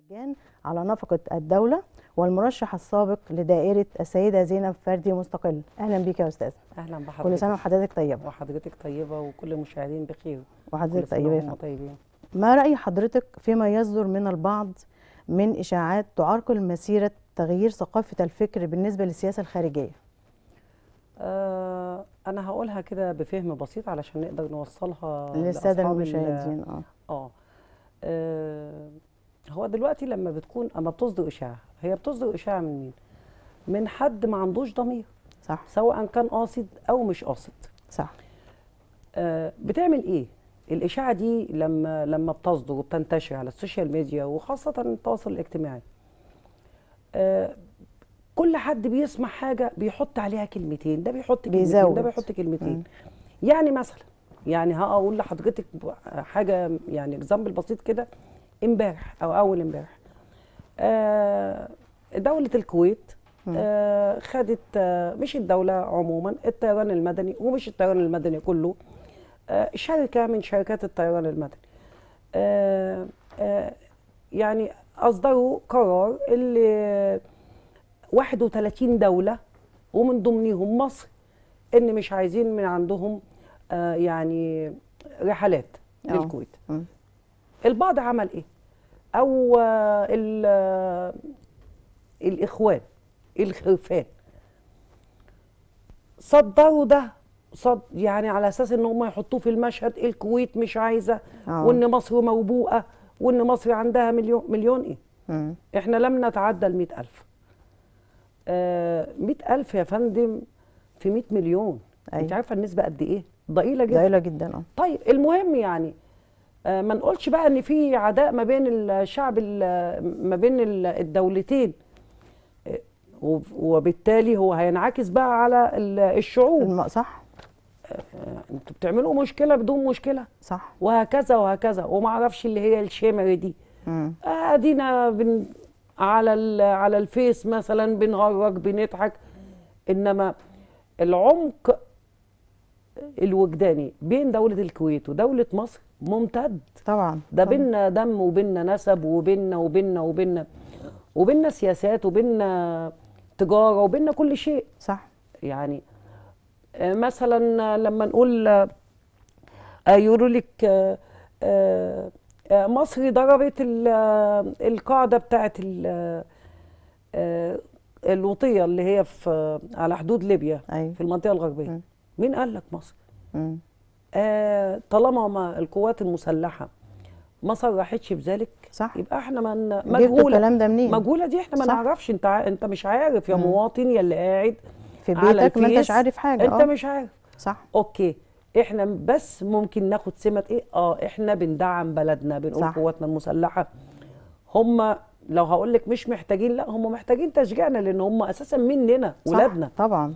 مجان على نفقة الدولة والمرشح السابق لدائرة السيدة زينب فردي مستقل أهلا بيك يا أستاذ اهلا بحضرتك كل سنة وحضرتك طيبة وحضرتك طيبه وكل المشاهدين بخير وحضرتك كل سنة طيبة يا وهم فندم طيبين ما رأي حضرتك فيما يصدر من البعض من إشاعات تعرقل مسيرة تغيير ثقافة الفكر بالنسبة للسياسة الخارجية آه انا هقولها كده بفهم بسيط علشان نقدر نوصلها للسادة لأصحاب ال- المشاهدين اه اه آه، هو دلوقتي لما بتكون اما بتصدر اشاعه هي بتصدر اشاعه من مين من حد ما عندوش ضمير صح سواء كان قاصد او مش قاصد صح آه، بتعمل ايه الاشاعه دي لما لما بتصدر وبتنتشر على السوشيال ميديا وخاصه التواصل الاجتماعي آه، كل حد بيسمع حاجه بيحط عليها كلمتين ده بيحط كلمتين بيزود. ده بيحط كلمتين يعني مثلا يعني هقول لحضرتك حاجه يعني اكزامبل بسيط كده امبارح او اول امبارح آه، دوله الكويت آه، خدت آه، مش الدوله عموما الطيران المدني ومش الطيران المدني كله آه، شركه من شركات الطيران المدني آه، آه، يعني اصدروا قرار اللي 31 دوله ومن ضمنهم مصر ان مش عايزين من عندهم آه، يعني رحلات آه. للكويت مم. البعض عمل ايه او آه، ال- آه، الاخوان الخرفان صدروا ده صد يعني على اساس ان هم يحطوه في المشهد الكويت مش عايزه آه. وان مصر موبوءه وان مصر عندها مليون مليون ايه مم. احنا لم نتعدى ال 100000 آه 100000 يا فندم في 100 مليون أيوة. انت عارفه النسبه قد ايه ضئيله جدا ضئيلة جدا اه طيب المهم يعني آه، ما نقولش بقى ان في عداء ما بين الشعب ال- ما بين ال- الدولتين آه، وب- وبالتالي هو هينعكس بقى على ال- الشعوب الم... صح آه، انتوا بتعملوا مشكله بدون مشكله صح وهكذا وهكذا وما اعرفش اللي هي الشمر دي مم. آه، ادينا بن على ال- على الفيس مثلا بنهرج بنضحك انما العمق الوجداني بين دولة الكويت ودولة مصر ممتد طبعا ده طبعاً. بينا دم وبينا نسب وبينا وبينا وبينا وبينا سياسات وبينا تجارة وبينا كل شيء صح يعني آه، مثلا لما نقول آه، آه، يقولوا لك آه، آه، آه، مصر ضربت ال- آه، القاعدة بتاعت ال- آه، الوطية اللي هي في على حدود ليبيا أيوة. في المنطقة الغربية مم. مين قال لك مصر؟ مم. آه، طالما ما القوات المسلحة ما صرحتش بذلك صح. يبقى احنا من جبتوا مجهولة الكلام ده منين مجهولة دي احنا ما صح. نعرفش انت ع- انت مش عارف يا مواطن يا اللي قاعد في على بيتك ما انتش الفيس، عارف حاجة انت اه مش عارف صح اوكي احنا بس ممكن ناخد سمة ايه اه احنا بندعم بلدنا بنقول صح. قواتنا المسلحة هم لو هقول لك مش محتاجين لا هم محتاجين تشجيعنا لان هم اساسا مننا صح. ولادنا طبعا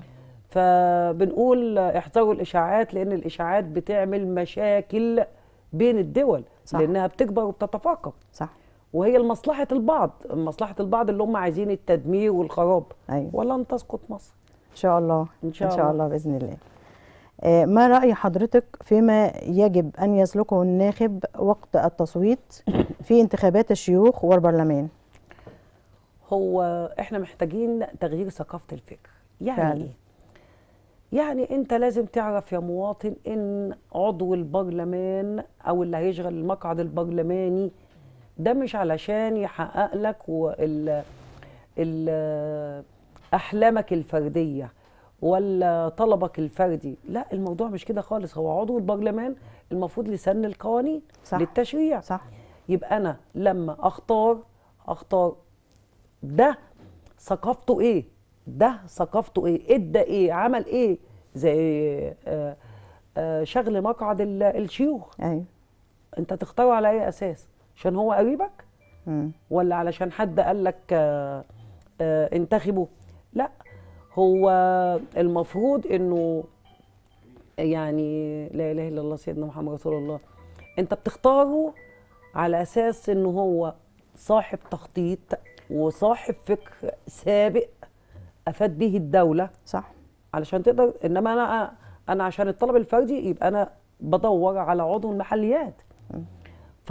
فبنقول احذروا الاشاعات لان الاشاعات بتعمل مشاكل بين الدول صح. لانها بتكبر وبتتفاقم صح وهي لمصلحه البعض مصلحه البعض اللي هم عايزين التدمير والخراب أيوة. ولن تسقط مصر ان شاء الله إن شاء ان شاء الله. الله باذن الله آه، ما راي حضرتك فيما يجب ان يسلكه الناخب وقت التصويت في انتخابات الشيوخ والبرلمان هو احنا محتاجين تغيير ثقافه الفكر يعني فعلا. ايه يعني انت لازم تعرف يا مواطن ان عضو البرلمان او اللي هيشغل المقعد البرلماني ده مش علشان يحقق لك وال ال احلامك الفرديه ولا طلبك الفردي لا الموضوع مش كده خالص هو عضو البرلمان المفروض لسن القوانين صح. للتشريع صح يبقى انا لما اختار اختار ده ثقافته ايه ده ثقافته ايه ادى ايه عمل ايه زي آه، آه، شغل مقعد ال- الشيوخ ايوه انت تختاره على اي اساس عشان هو قريبك مم. ولا علشان حد قال لك آه، آه، انتخبه لا هو المفروض انه يعني لا اله الا الله سيدنا محمد رسول الله انت بتختاره على اساس انه هو صاحب تخطيط وصاحب فكر سابق افاد به الدوله صح علشان تقدر انما انا انا عشان الطلب الفردي يبقى انا بدور على عضو المحليات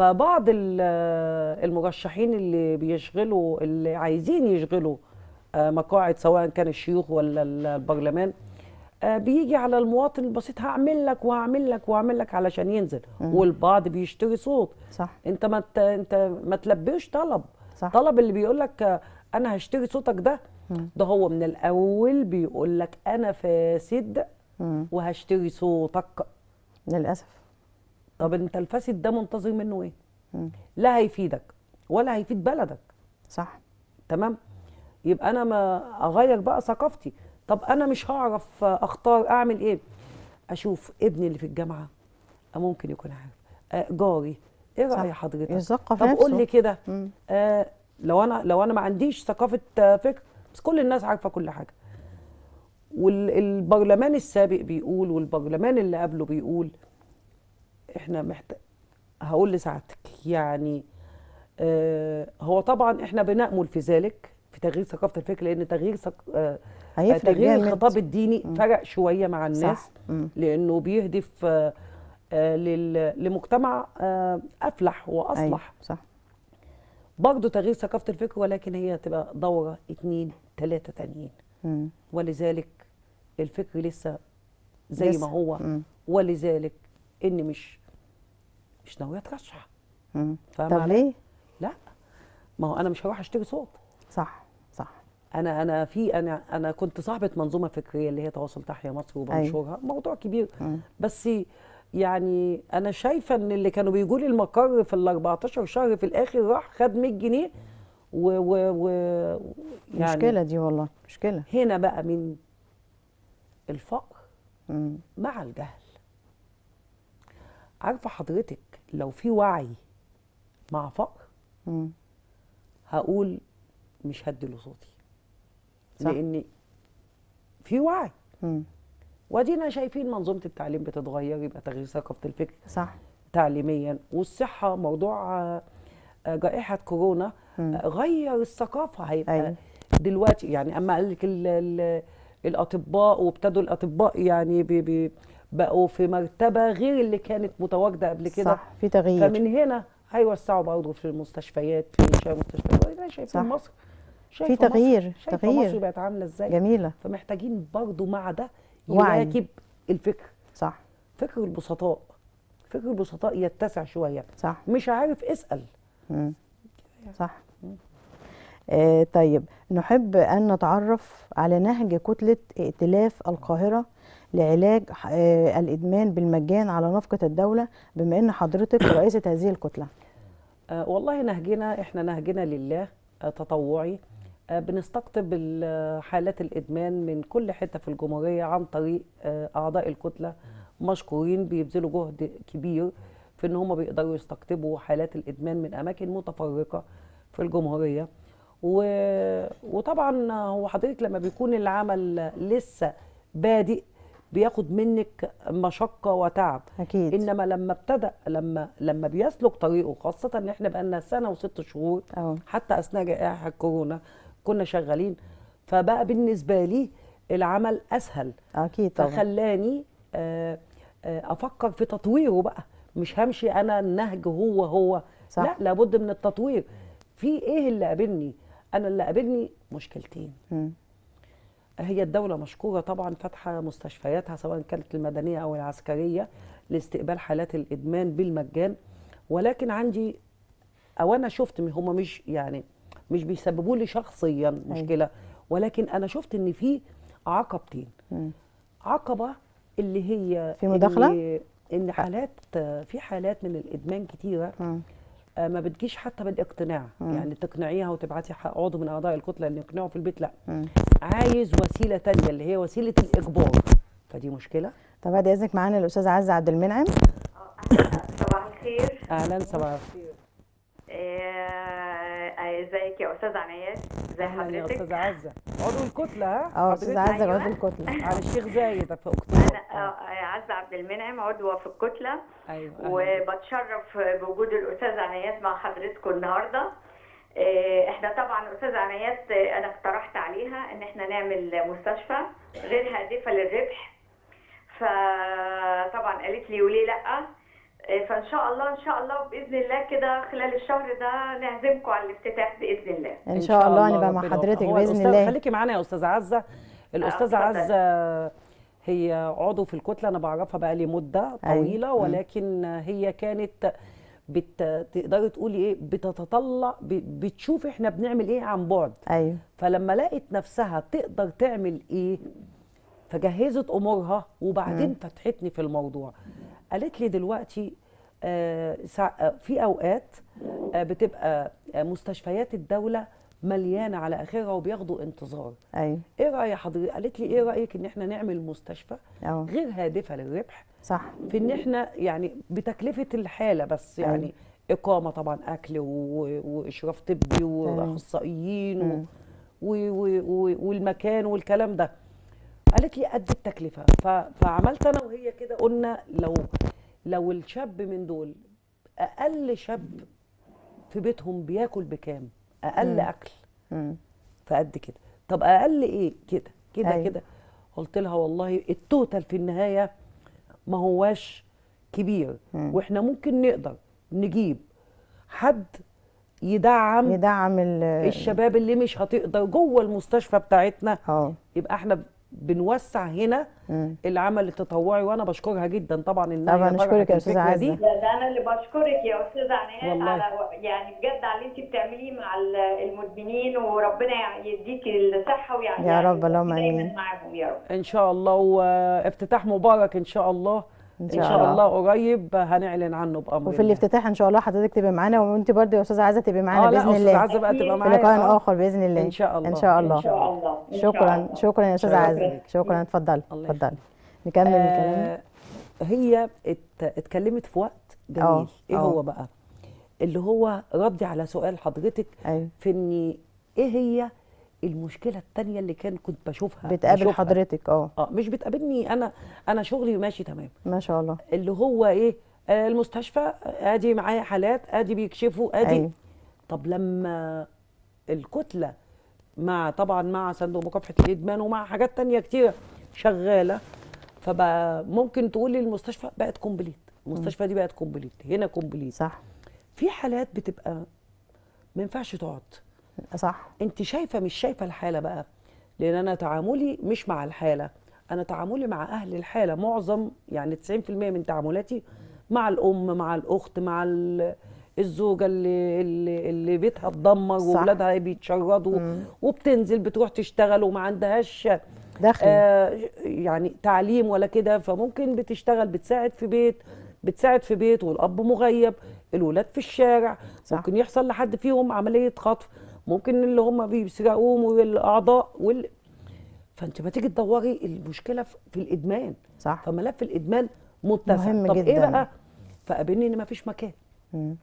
فبعض ال- المرشحين اللي بيشغلوا اللي عايزين يشغلوا آه، مقاعد سواء كان الشيوخ ولا ال- البرلمان آه، بيجي على المواطن البسيط هعمل لك وهعمل لك وهعمل لك علشان ينزل والبعض بيشتري صوت صح انت ما ت- انت ما تلبيش طلب صح. طلب اللي بيقول لك انا هشتري صوتك ده ده هو من الاول بيقول لك انا فاسد مم. وهشتري صوتك للاسف طب انت الفاسد ده منتظر منه ايه مم. لا هيفيدك ولا هيفيد بلدك صح تمام يبقى انا ما اغير بقى ثقافتي طب انا مش هعرف اختار اعمل ايه اشوف ابني اللي في الجامعه ممكن يكون عارف آه، جاري ايه صح. راي حضرتك يثقف طب قول لي نفسه. كده مم. آه لو انا لو انا ما عنديش ثقافه آه، فكر بس كل الناس عارفه كل حاجه والبرلمان السابق بيقول والبرلمان اللي قبله بيقول احنا محتاج هقول لسعادتك يعني آه هو طبعا احنا بنأمل في ذلك في تغيير ثقافه الفكر لان تغيير ثق... آه هيفرق تغيير جامد. الخطاب الديني فرق شويه مع الناس صح. مم. لانه بيهدف آه آه لل- لمجتمع آه افلح أيوة. واصلح صح برضه تغيير ثقافة الفكر ولكن هي تبقى دورة اتنين تلاتة تانيين مم. ولذلك الفكر لسه زي لسه. ما هو مم. ولذلك اني مش مش ناوية اترشح مم. فاهمة طب علي؟ ليه لا ما هو انا مش هروح اشتري صوت صح صح انا انا في انا انا كنت صاحبة منظومة فكرية اللي هي تواصل تحيا مصر وبنشرها موضوع كبير مم. بس يعني انا شايفه ان اللي كانوا بيجوا لي المقر في ال 14 شهر في الاخر راح خد 100 جنيه و, و, و يعني مشكله دي والله مشكله هنا بقى من الفقر مم. مع الجهل عارفه حضرتك لو في وعي مع فقر مم. هقول مش هديله صوتي صح. لان في وعي مم. وادينا شايفين منظومه التعليم بتتغير يبقى تغيير ثقافه الفكر صح تعليميا والصحه موضوع آه، آه، جائحه كورونا مم. آه، غير الثقافه هيبقى أيوة. دلوقتي يعني اما قال لك ال- ال- الاطباء وابتدوا الاطباء يعني بي بي بقوا في مرتبه غير اللي كانت متواجده قبل كده صح في تغيير فمن هنا هيوسعوا برضه في المستشفيات في شويه مستشفيات وإحنا شايفين صح. مصر شايفة مصر- تغيير، شايفة تغيير. مصر بقت عامله ازاي جميله فمحتاجين برضه مع ده وعي. يواكب الفكر صح فكر البسطاء فكر البسطاء يتسع شويه صح مش عارف اسال مم. صح آه طيب نحب أن نتعرف على نهج كتلة ائتلاف القاهرة لعلاج آه الإدمان بالمجان على نفقة الدولة بما أن حضرتك رئيسة هذه الكتلة آه والله نهجنا احنا نهجنا لله آه تطوعي آه بنستقطب ال- حالات الادمان من كل حته في الجمهوريه عن طريق آه اعضاء الكتله مشكورين بيبذلوا جهد كبير في ان هم بيقدروا يستقطبوا حالات الادمان من اماكن متفرقه في الجمهوريه و... وطبعا هو حضرتك لما بيكون العمل لسه بادئ بياخد منك مشقه وتعب أكيد انما لما ابتدى لما لما بيسلك طريقه خاصه ان احنا بقالنا سنه وست شهور أه حتى اثناء جائحه كورونا كنا شغالين فبقى بالنسبه لي العمل اسهل أكيد طبعا فخلاني آه، آه، افكر في تطويره بقى مش همشي انا النهج هو هو صح. لا لابد من التطوير في ايه اللي قابلني انا اللي قابلني مشكلتين مم. هي الدولة مشكورة طبعا فاتحة مستشفياتها سواء كانت المدنية أو العسكرية لاستقبال حالات الإدمان بالمجان ولكن عندي أو أنا شفت هم مش يعني مش بيسببوا لي شخصيا مشكلة ولكن أنا شفت إن في عقبتين مم. عقبة اللي هي في مداخلة؟ إن, إن حالات في حالات من الإدمان كتيرة مم. آه، ما بتجيش حتى بالاقتناع مم. يعني تقنعيها وتبعتي ح- عضو من أعضاء الكتلة اللي يقنعه في البيت لا مم. عايز وسيله تانية اللي هي وسيله الاجبار فدي مشكله طب بعد إذنك معانا الأستاذة عزة عبد المنعم صباح الخير اهلا صباح الخير آه، ازيك يا استاذ عنايات ازي اهلا يا حضرتك استاذه عزه عضو الكتله ها أه أستاذة حضرتك عزة أيوة. جواز الكتلة على الشيخ زايد في اكتوبر انا آه، عزه عبد المنعم عضوه في الكتله ايوه أهلاً. وبتشرف بوجود الاستاذ عنايات مع حضرتكم النهارده آه، احنا طبعا استاذ عنايات آه، انا اقترحت عليها ان احنا نعمل مستشفى غير هادفه للربح فطبعا قالت لي وليه لا آه، فان شاء الله ان شاء الله باذن الله كده خلال الشهر ده نعزمكم على الافتتاح باذن الله ان شاء الله نبقى مع ربنا حضرتك يوفقك. هو باذن الأستاذ- الله خليكي معانا يا استاذه عزه الاستاذه اتفضل. عزه هي عضو في الكتله انا بعرفها بقى لي مده أيوة. طويله ولكن هي كانت بت... تقدري تقولي ايه بتتطلع ب... بتشوف احنا بنعمل ايه عن بعد ايوه فلما لقت نفسها تقدر تعمل ايه فجهزت امورها وبعدين فتحتني في الموضوع قالت لي دلوقتي آه سا- آه، في اوقات آه بتبقى آه، مستشفيات الدوله مليانه على اخرها وبياخدوا انتظار ايوه ايه راي حضرتك قالت لي ايه رايك ان احنا نعمل مستشفى اه غير هادفه للربح صح في ان احنا يعني بتكلفه الحاله بس يعني اقامه طبعا اكل و- واشراف طبي واخصائيين و- و- و- و- والمكان والكلام ده قالت لي قد التكلفه ف- فعملت انا وهي كده قلنا لو لو الشاب من دول اقل شاب في بيتهم بياكل بكام اقل اكل مم. فقد كده طب اقل ايه كده كده أيوة. كده قلت لها والله التوتال في النهايه ما هواش كبير مم. واحنا ممكن نقدر نجيب حد يدعم يدعم ال الشباب اللي مش هتقدر جوه المستشفى بتاعتنا اه يبقى احنا بنوسع هنا مم. العمل التطوعي وانا بشكرها جدا طبعا انها طبعاً هي نشكرك طرحت يا أستاذة الفكرة دي. عزة. ده, ده انا اللي بشكرك يا استاذه عنايات والله. على يعني بجد على اللي انت بتعمليه مع ال- المدمنين وربنا يديكي الصحه ويعني يا رب، اللهم دايما آمين. معاهم يا رب ان شاء الله وافتتاح مبارك ان شاء الله إن ان شاء شاء الله. الله قريب هنعلن عنه بامر وفي الله. الافتتاح ان شاء الله حضرتك تبقى معانا وانت برضه يا استاذه عايزه تبقي معانا اه لا باذن استاذ الله عزه بقى تبقى في في معايا لقاء آه. اخر باذن الله ان شاء الله ان شاء الله ان شاء الله إن شاء شكرا الله. شكرا يا استاذه شكراً. عزه شكرا اتفضلي الله اتفضلي نكمل الكلام آه هي ات اتكلمت في وقت جميل آه، ايه آه. هو بقى اللي هو ردي على سؤال حضرتك ايوه في ان ايه هي المشكله التانية اللي كان كنت بشوفها بتقابل بشوفها. حضرتك اه اه مش بتقابلني انا انا شغلي ماشي تمام ما شاء الله اللي هو ايه آه المستشفى ادي معايا حالات ادي بيكشفوا ادي أيوة. طب لما الكتله مع طبعا مع صندوق مكافحه الادمان ومع حاجات تانية كتيره شغاله فبقى ممكن تقولي المستشفى بقت كومبليت المستشفى دي بقت كومبليت هنا كومبليت صح في حالات بتبقى ما ينفعش تقعد صح انت شايفه مش شايفه الحاله بقى لان انا تعاملي مش مع الحاله انا تعاملي مع اهل الحاله معظم يعني 90% من تعاملاتي مع الام مع الاخت مع ال- الزوجه اللي اللي, اللي بيتها اتدمر صح. واولادها بيتشردوا وبتنزل بتروح تشتغل وما عندهاش دخل آه يعني تعليم ولا كده فممكن بتشتغل بتساعد في بيت بتساعد في بيت والاب مغيب الولاد في الشارع صح. ممكن يحصل لحد فيهم عمليه خطف ممكن اللي هم بيسرقوهم والاعضاء وال... فانت ما تيجي تدوري المشكله في في الادمان صح فملف الادمان متسع مهم طب ايه جداً. بقى فقابلني ان ما فيش مكان مم.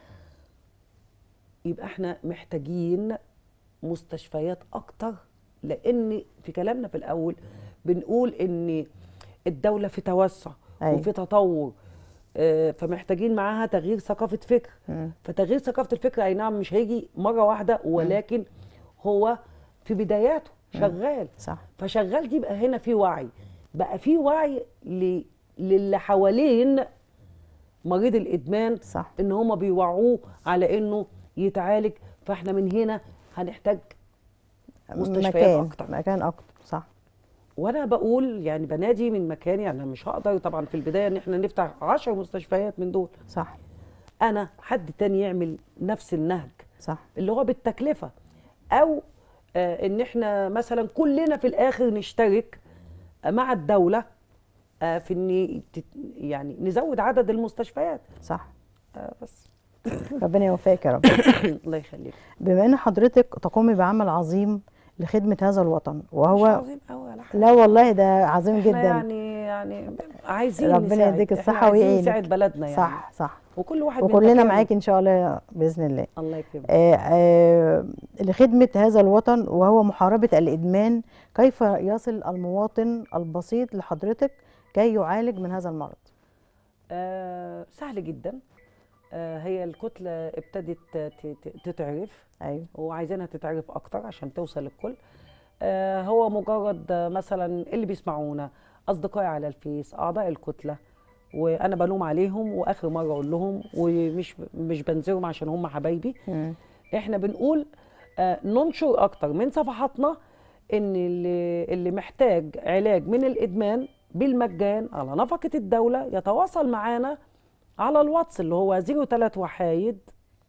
يبقى احنا محتاجين مستشفيات اكتر لان في كلامنا في الاول بنقول ان الدوله في توسع أيوة. وفي تطور آه، فمحتاجين معاها تغيير ثقافه فكر مم. فتغيير ثقافه الفكر اي نعم مش هيجي مره واحده ولكن هو في بداياته شغال صح فشغال دي بقى هنا في وعي بقى في وعي ل... للي حوالين مريض الادمان صح ان هم بيوعوه على انه يتعالج فاحنا من هنا هنحتاج مستشفيات مكان اكتر مكان اكتر صح وانا بقول يعني بنادي من مكاني يعني انا مش هقدر طبعا في البدايه ان احنا نفتح 10 مستشفيات من دول صح انا حد تاني يعمل نفس النهج صح اللي هو بالتكلفه او آه ان احنا مثلا كلنا في الاخر نشترك مع الدوله آه في ان تت- يعني نزود عدد المستشفيات صح آه بس ربنا يوفقك يا رب الله يخليك بما ان حضرتك تقومي بعمل عظيم لخدمه هذا الوطن مش وهو عظيم قوي ولا حاجه لا والله ده عظيم احنا جدا يعني يعني عايزين ربنا نساعد. يديك إحنا الصحة عايزين ويعينك. نساعد بلدنا يعني صح صح وكل واحد من وكلنا مكانه. معاك ان شاء الله باذن الله الله يكرمك آه، آه، لخدمة هذا الوطن وهو محاربة الإدمان كيف يصل المواطن البسيط لحضرتك كي يعالج من هذا المرض آه سهل جدا آه هي الكتله ابتدت ت- ت- تتعرف أيوة وعايزينها تتعرف اكتر عشان توصل للكل آه هو مجرد آه، مثلا اللي بيسمعونا اصدقائي على الفيس اعضاء الكتله وانا بلوم عليهم واخر مره اقول لهم ومش مش بنزلهم عشان هم حبايبي مم. احنا بنقول آه، ننشر اكتر من صفحاتنا ان اللي, اللي محتاج علاج من الادمان بالمجان على نفقه الدوله يتواصل معانا على الواتس اللي هو 03 وحايد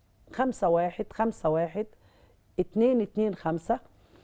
51 51 225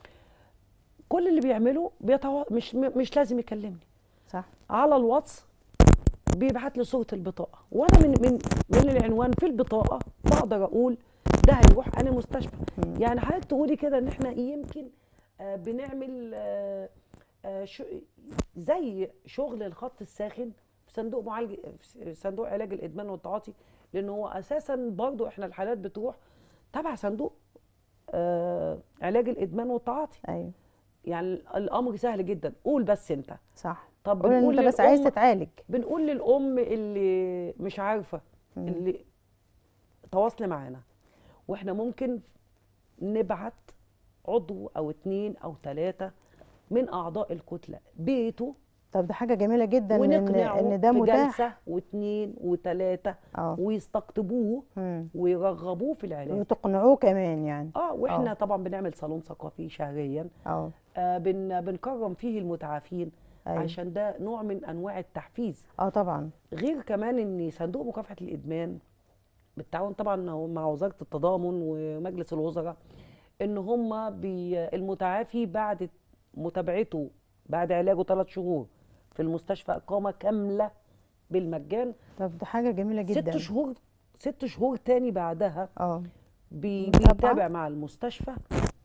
كل اللي بيعمله بيتوا... مش مش لازم يكلمني صح على الواتس بيبعت لي صوره البطاقه وانا من من من العنوان في البطاقه بقدر اقول ده هيروح انا مستشفى يعني حضرتك تقولي كده ان احنا يمكن آه، بنعمل آه، آه، شو- زي شغل الخط الساخن في صندوق معالج في صندوق علاج الادمان والتعاطي لان هو اساسا برضو احنا الحالات بتروح تبع صندوق آه، علاج الادمان والتعاطي ايوه يعني الامر سهل جدا قول بس انت صح طب قول ان بنقول انت بس عايز للأم- تتعالج بنقول للام اللي مش عارفه اللي تواصلي معانا واحنا ممكن نبعت عضو او اتنين او تلاته من اعضاء الكتله بيته طب ده حاجه جميله جدا ان ونقنعه ان ده في متاح جلسه واثنين وثلاثه اه ويستقطبوه مم. ويرغبوه في العلاج وتقنعوه كمان يعني اه واحنا آه. طبعا بنعمل صالون ثقافي شهريا اه آه بن بنكرم فيه المتعافين أيوة. عشان ده نوع من انواع التحفيز اه طبعا غير كمان ان صندوق مكافحه الادمان بالتعاون طبعا مع وزاره التضامن ومجلس الوزراء ان هم بي المتعافي بعد متابعته بعد علاجه ثلاث شهور في المستشفى اقامه كامله بالمجان طب ده حاجه جميله جدا ست شهور ست شهور تاني بعدها اه بي متابعة. بيتابع مع المستشفى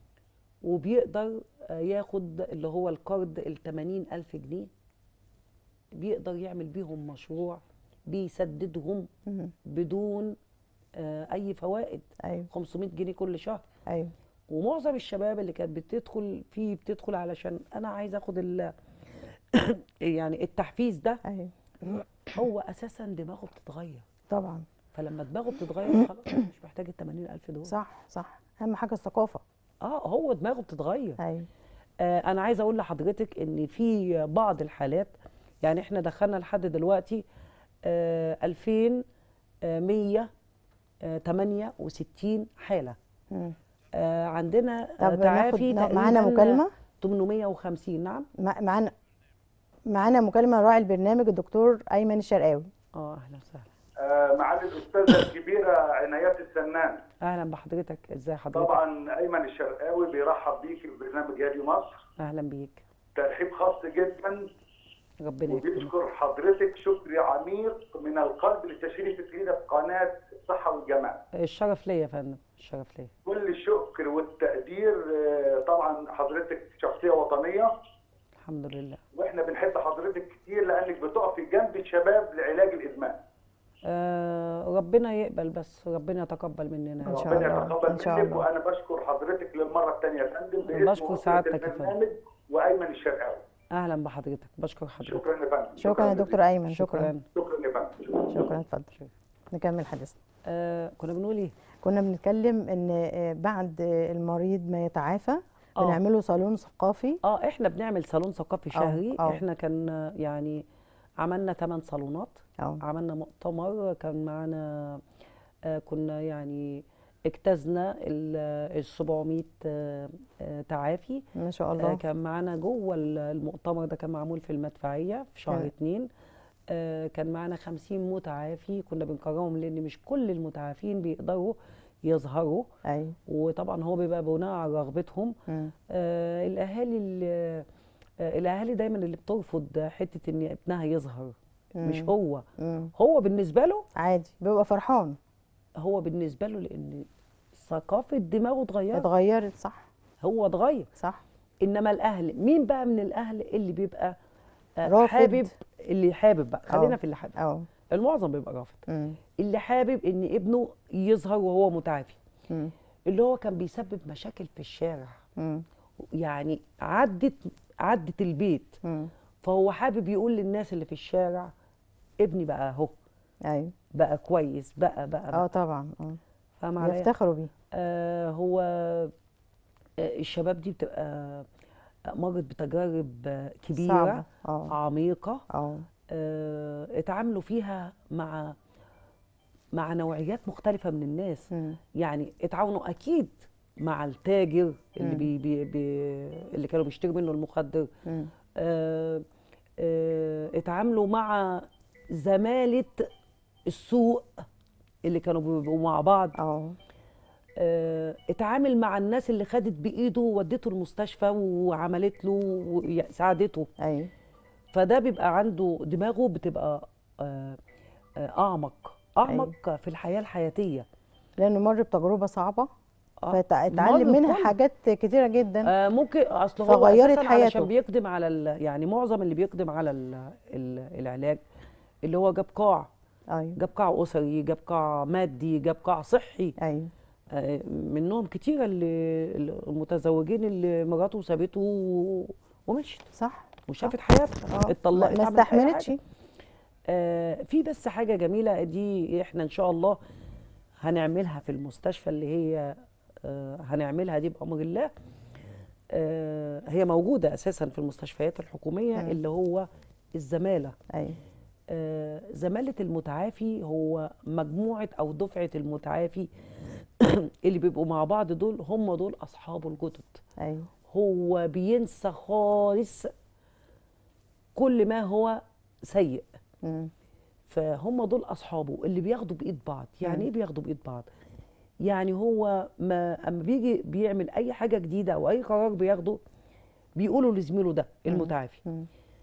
وبيقدر آه، ياخد اللي هو القرض ال 80 ألف جنيه بيقدر يعمل بيهم مشروع بيسددهم مم. بدون آه، أي فوائد ايوه 500 جنيه كل شهر ايوه ومعظم الشباب اللي كانت بتدخل فيه بتدخل علشان أنا عايز أخد ال يعني التحفيز ده ايوه هو أساسا دماغه بتتغير طبعا فلما دماغه بتتغير خلاص أنا مش محتاج ال 80 ألف دول صح صح اهم حاجه الثقافه اه هو دماغه بتتغير ايوه آه انا عايزه اقول لحضرتك ان في بعض الحالات يعني احنا دخلنا لحد دلوقتي آه 2168 حاله مم. آه عندنا آه طب تعافي ناخد معانا تقريباً مكالمه 850 نعم مع- معانا معانا مكالمه راعي البرنامج الدكتور ايمن الشرقاوي اه اهلا وسهلا آه، معالي الاستاذه الكبيره عنايات السنان اهلا بحضرتك ازاي حضرتك طبعا ايمن الشرقاوي بيرحب بيك في برنامج هادي مصر اهلا بيك ترحيب خاص جدا ربنا يكرمك وبيشكر حضرتك شكر عميق من القلب لتشريفك لنا في قناه الصحه والجمال الشرف ليا يا فندم الشرف ليا كل الشكر والتقدير آه، طبعا حضرتك شخصيه وطنيه الحمد لله واحنا بنحب حضرتك كتير لانك بتقفي جنب الشباب لعلاج الادمان آه ربنا يقبل بس ربنا يتقبل مننا إن شاء ربنا الله، يتقبل إن شاء منك الله. وانا بشكر حضرتك للمره الثانيه يا فندم باسم بشكر أسرة سعادتك يا فندم. البرنامج وايمن الشرقاوي اهلا بحضرتك بشكر حضرتك شكرا يا فندم شكرا يا دكتور ايمن شكرا شكرا شكرا يا فندم شكرا اتفضل نكمل حديثنا آه كنا بنقول ايه كنا بنتكلم ان آه، بعد آه، المريض ما يتعافى آه. بنعمله صالون ثقافي اه احنا بنعمل صالون ثقافي شهري آه. احنا كان آه، يعني عملنا 8 صالونات اه عملنا مؤتمر كان معانا آه كنا يعني اجتزنا ال 700 آه، آه، تعافي ما شاء آه الله كان معانا جوه ال- المؤتمر ده كان معمول في المدفعيه في شهر تمام. اتنين آه كان معانا 50 متعافي كنا بنكرمهم لان مش كل المتعافين بيقدروا يظهروا ايوه وطبعا هو بيبقى بناء على رغبتهم مم. آه الاهالي اللي آه الاهالي دايما اللي بترفض حته ان ابنها يظهر مش مم. هو مم. هو بالنسبه له عادي بيبقى فرحان هو بالنسبه له لان ثقافه دماغه اتغيرت اتغيرت صح هو اتغير صح انما الاهل مين بقى من الاهل اللي بيبقى آه، رافض. حابب اللي حابب بقى خلينا آه. في اللي حابب اه المعظم بيبقى رافض مم. اللي حابب ان ابنه يظهر وهو متعافي مم. اللي هو كان بيسبب مشاكل في الشارع مم. يعني عدت عدت البيت مم. فهو حابب يقول للناس اللي في الشارع ابني بقى اهو ايوه بقى كويس بقى بقى, اه بقى. طبعا اه فاهم عليا؟ يفتخروا بيه آه هو آه الشباب دي بتبقى مرت بتجارب آه، كبيرة صعبة اه عميقة اه آه، اتعاملوا فيها مع مع نوعيات مختلفة من الناس مم. يعني اتعاونوا أكيد مع التاجر اللي مم. بي بي بي اللي كانوا بيشتروا منه المخدر مم. آه، آه، اتعاملوا مع زمالة السوق اللي كانوا بيبقوا مع بعض اه آه، اتعامل مع الناس اللي خدت بايده وودته المستشفى وعملت له وساعدته ايوه فده بيبقى عنده دماغه بتبقى آه، آه، اعمق اعمق في الحياه الحياتيه لانه مر بتجربه صعبه آه، فاتعلم مر منها بكل- حاجات كتيره جدا آه، ممكن اصل هو فغيرت اساسا حياته. علشان بيقدم على ال- يعني معظم اللي بيقدم على ال ال العلاج اللي هو جاب قاع ايوه جاب قاع اسري جاب قاع مادي جاب قاع صحي ايوه آه، منهم كتير اللي المتزوجين اللي مراته سابته و- ومشت صح وشافت حياتها اه اتطلقت ما عملت أي استحملتش حاجة. آه، في بس حاجه جميله دي احنا ان شاء الله هنعملها في المستشفى اللي هي آه، هنعملها دي بامر الله آه، هي موجوده اساسا في المستشفيات الحكوميه مم. اللي هو الزماله ايوه آه، زمالة المتعافي هو مجموعة أو دفعة المتعافي اللي بيبقوا مع بعض دول هم دول أصحابه الجدد ايوه هو بينسى خالص كل ما هو سيء مم. فهم دول أصحابه اللي بياخدوا بإيد بعض يعني مم. إيه بياخدوا بإيد بعض يعني هو ما أما بيجي بيعمل أي حاجة جديدة أو أي قرار بياخده بيقولوا لزميله ده المتعافي مم.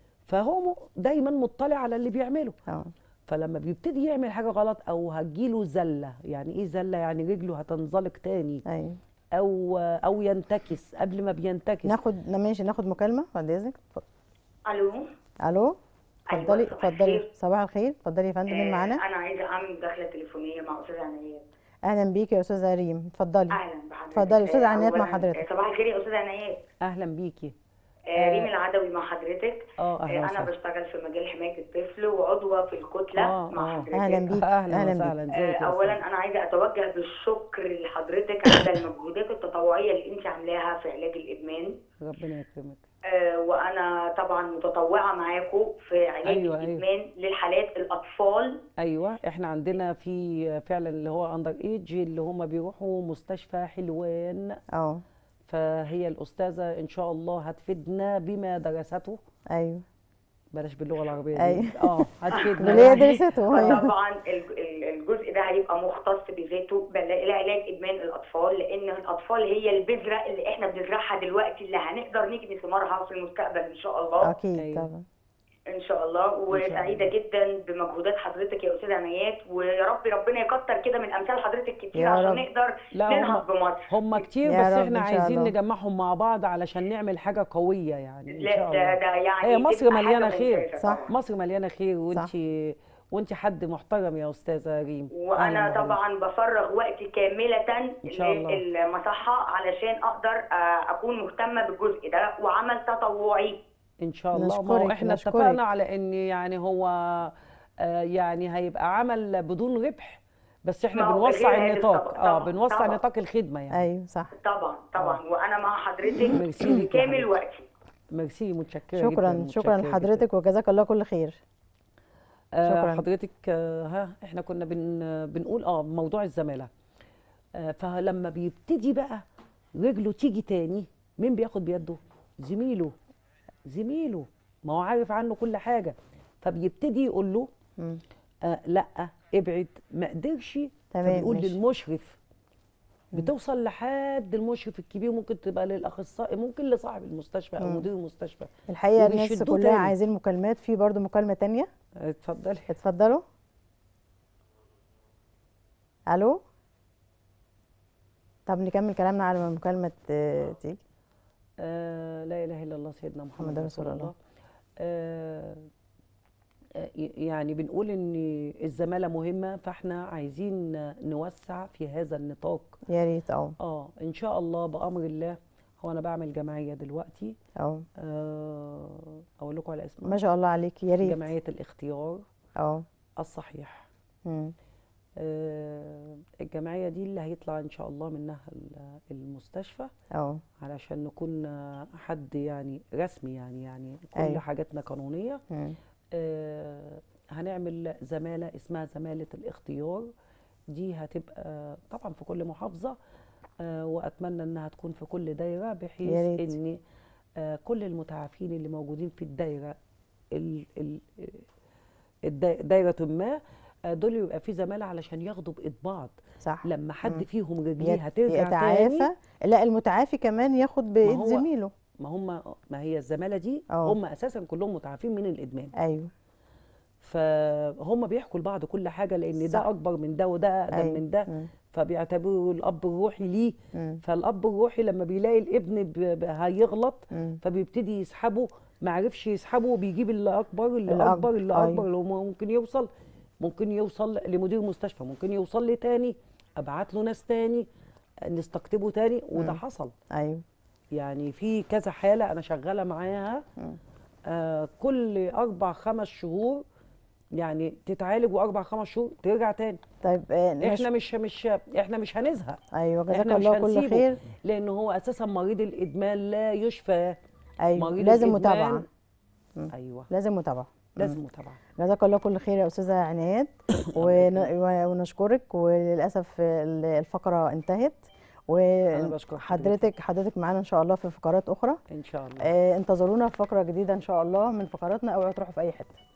فهو دايما مطلع على اللي بيعمله اه فلما بيبتدي يعمل حاجه غلط او هتجيله زله يعني ايه زله يعني رجله هتنزلق تاني ايوه او او ينتكس قبل ما بينتكس ناخد ماشي ناخد مكالمه بعد اذنك اتفضل. الو الو أيوة، اتفضلي صباح اتفضلي الخير. صباح الخير اتفضلي يا فندم مين آه، معانا انا عايزه اعمل مداخله تليفونيه مع استاذه عنايات اهلا بيكي يا استاذه ريم اتفضلي اهلا بحضرتك اتفضلي، أستاذة آه، عنايات مع أولاً، حضرتك. آه، صباح الخير يا استاذه عنايات اهلا بيكي آه، ريم العدوي مع حضرتك اه اهلا آه، انا وسهلا بشتغل في مجال حمايه الطفل وعضوه في الكتله آه، مع آه. حضرتك اهلا بيكي اهلا اهلا وسهلا بيكي ازيك آه، يا اولا أستاذ؟ انا عايزه اتوجه بالشكر لحضرتك على المجهودات التطوعيه اللي انت عاملاها في علاج الادمان ربنا يكرمك آه، وانا طبعا متطوعه معاكم في علاج أيوة، أيوة. الادمان للحالات الاطفال ايوه احنا عندنا في فعلا اللي هو اندر ايج اللي هم بيروحوا مستشفى حلوان اه فهي الاستاذه ان شاء الله هتفيدنا بما درسته ايوه بلاش باللغه العربيه أيوة. دي اه هتفيدنا اللي هي يعني. درسته ايوه طبعا ال- ال- الجزء ده هيبقى مختص بذاته بل- لعلاج ادمان الاطفال لان الاطفال هي البذره اللي احنا بنزرعها دلوقتي اللي هنقدر نجني ثمارها في المستقبل ان شاء الله اكيد أيوة. طبعا ان شاء الله وسعيده جدا بمجهودات حضرتك يا استاذه عنايات ويا رب ربنا يكتر كده من امثال حضرتك كتير يا عشان رب. نقدر لا ننهض هم بمصر هم كتير يا بس رب احنا إن شاء عايزين الله. نجمعهم مع بعض علشان نعمل حاجه قويه يعني ان لا شاء ده الله ده يعني هي مصر تبقى حاجة مليانه خير ممتازة صح. طبعاً. مصر مليانه خير وانت وانت حد محترم يا استاذه ريم أهلاً وانا وسهلاً. طبعا بفرغ وقتي كامله إن شاء الله. للمصحه علشان اقدر آه، اكون مهتمه بالجزء ده وعمل تطوعي ان شاء الله ما هو نشكرك- احنا نشكرك. اتفقنا على ان يعني هو آه، يعني هيبقى عمل بدون ربح بس احنا ما هو بنوسع غير هادف النطاق طبعاً، اه طبعاً، بنوسع طبعاً. نطاق الخدمه يعني ايوه صح طبعا طبعا وانا مع حضرتك ميرسي ليك يا كامل حبيبتي. وقتي ميرسي متشكره جدا شكرا متشكرة شكرا جداً. لحضرتك وجزاك الله كل خير آه، شكراً. حضرتك آه، ها احنا كنا بن بنقول اه موضوع الزماله آه، فلما بيبتدي بقى رجله تيجي تاني مين بياخد بيده زميله زميله ما هو عارف عنه كل حاجه فبيبتدي يقول له مم. آه لا ابعد ما قدرش تمام، فبيقول ماشي. للمشرف بتوصل لحد المشرف الكبير ممكن تبقى للاخصائي ممكن لصاحب المستشفى او مم. مدير المستشفى الحقيقه الناس وبيشدوه كلها تاني. عايزين مكالمات في برضو مكالمه تانية اتفضلي اتفضلوا الو طب نكمل كلامنا على ما المكالمه ت- تيجي آه لا اله الا الله سيدنا محمد محمد رسول رسول الله الله. آه آه، يعني بنقول ان الزماله مهمه فاحنا عايزين نوسع في هذا النطاق يا ريت اه اه ان شاء الله بامر الله هو انا بعمل جمعيه دلوقتي اه آه اقول لكم على اسمها ما شاء الله عليك يا ريت جمعيه الاختيار اه الصحيح مم. آه الجمعيه دي اللي هيطلع ان شاء الله منها ال- المستشفى اه علشان نكون آه، حد يعني رسمي يعني يعني كل أيوة. حاجاتنا قانونيه مم. آه، هنعمل زمالة اسمها زمالة الاختيار دي هتبقى طبعا في كل محافظة آه، وأتمنى إنها تكون في كل دايرة يا بحيث ريت. إن آه، كل المتعافين اللي موجودين في الدايرة ال- ال- الدا- دايرة ما آه، دول يبقى في زمالة علشان ياخدوا بإيد بعض صح لما حد مم. فيهم رجليه يت- هترجع تاني يتعافى لا المتعافي كمان ياخد بايد هو- زميله ما هم ما هي الزمالة دي اه. هم أساسا كلهم متعافين من الإدمان ايوه فهم بيحكوا لبعض كل حاجه لان صح. ده اكبر من ده وده اقدم أيوة. من ده مم. فبيعتبروا الاب الروحي ليه مم. فالاب الروحي لما بيلاقي الابن ب- ب- هيغلط مم. فبيبتدي يسحبه ما عرفش يسحبه بيجيب اللي اكبر اللي الأكبر، اكبر اللي أيوة. اكبر اللي هو ممكن يوصل ممكن يوصل لمدير مستشفى ممكن يوصل لي تاني ابعت له ناس تاني نستقطبه تاني وده مم. حصل ايوه يعني في كذا حاله انا شغاله معاها مم. آه كل اربع خمس شهور يعني تتعالج واربع خمس شهور ترجع تاني طيب آه، نش- احنا مش مش احنا مش هنزهق ايوه جزاك احنا مش الله كل هنسيبه خير لان هو اساسا مريض الادمان لا يشفى ايوه مريض لازم الإدمان- متابعه مم. ايوه لازم متابعه لازم متابعه جزاك الله كل خير يا استاذه عنايات ون- و- ونشكرك وللاسف ال- الفقره انتهت بشكر وحضرتك حضرتك معانا ان شاء الله في فقرات اخرى ان شاء الله آه، انتظرونا في فقره جديده ان شاء الله من فقراتنا اوعوا تروحوا في اي حته